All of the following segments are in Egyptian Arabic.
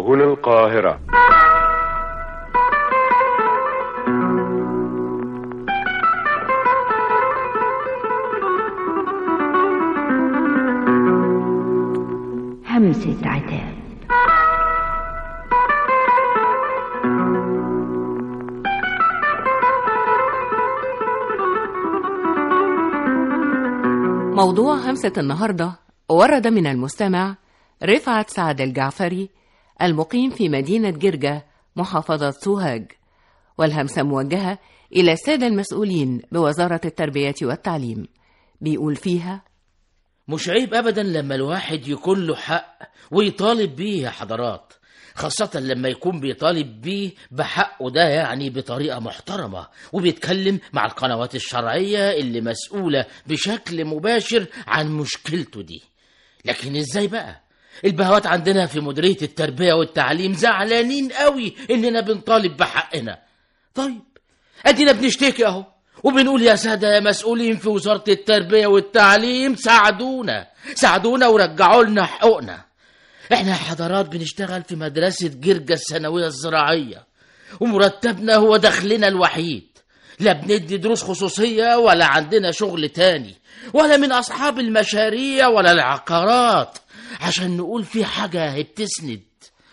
هنا القاهرة همسة عتاب موضوع همسة النهاردة ورد من المستمع رفعت سعد الجعفري المقيم في مدينة جرجة محافظة سوهاج والهمسة موجهة إلى السادة المسؤولين بوزارة التربية والتعليم بيقول فيها مش عيب ابدا لما الواحد يكون له حق ويطالب بيه يا حضرات خاصة لما يكون بيطالب بيه بحقه ده يعني بطريقة محترمة وبيتكلم مع القنوات الشرعية اللي مسؤولة بشكل مباشر عن مشكلته دي لكن ازاي بقى البهوات عندنا في مديرية التربية والتعليم زعلانين قوي اننا بنطالب بحقنا طيب ادينا بنشتكي اهو وبنقول يا سادة يا مسؤولين في وزارة التربية والتعليم ساعدونا ساعدونا ورجعوا لنا حقوقنا احنا يا حضرات بنشتغل في مدرسة جرجة الثانوية الزراعية ومرتبنا هو دخلنا الوحيد لا بندي دروس خصوصية ولا عندنا شغل تاني ولا من أصحاب المشاريع ولا العقارات عشان نقول في حاجة بتسند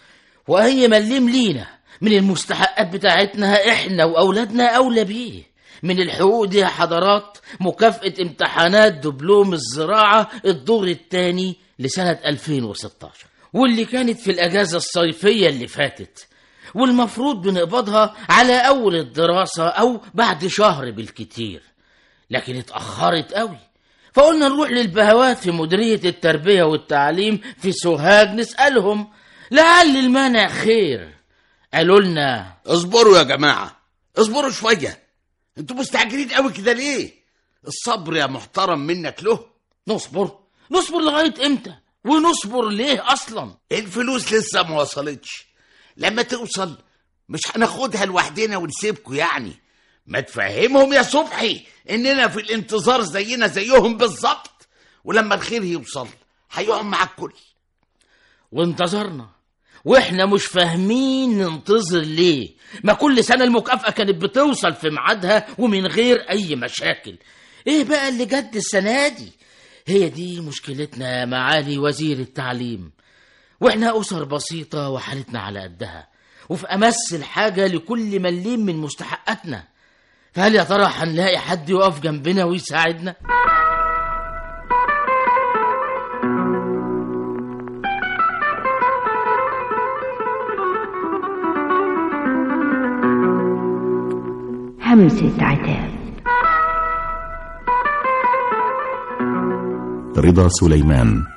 وأي مليم لينا من المستحقات بتاعتنا احنا وأولادنا أولى بيه من الحقوق دي يا حضرات مكافأة امتحانات دبلوم الزراعة الدور الثاني لسنة 2016 واللي كانت في الأجازة الصيفية اللي فاتت والمفروض بنقبضها على أول الدراسة أو بعد شهر بالكتير لكن اتأخرت قوي فقلنا نروح للبهوات في مديرية التربية والتعليم في سوهاج نسألهم لعل المانع خير قالوا لنا اصبروا يا جماعة اصبروا شوية انتوا مستعجلين قوي كده ليه الصبر يا محترم منك له نصبر نصبر لغاية امتى ونصبر ليه أصلا الفلوس لسه ما وصلتش لما توصل مش هناخدها لوحدنا ونسيبكوا يعني ما تفهمهم يا صبحي اننا في الانتظار زينا زيهم بالظبط ولما الخير يوصل هيقعد مع الكل وانتظرنا واحنا مش فاهمين ننتظر ليه ما كل سنة المكافأة كانت بتوصل في ميعادها ومن غير أي مشاكل ايه بقى اللي جد السنة دي هي دي مشكلتنا يا معالي وزير التعليم واحنا أسر بسيطة وحالتنا على قدها وفي أمس الحاجة لكل مليم من مستحقاتنا فهل يا ترى هنلاقي حد يقف جنبنا ويساعدنا؟ همسة عتاب رضا سليمان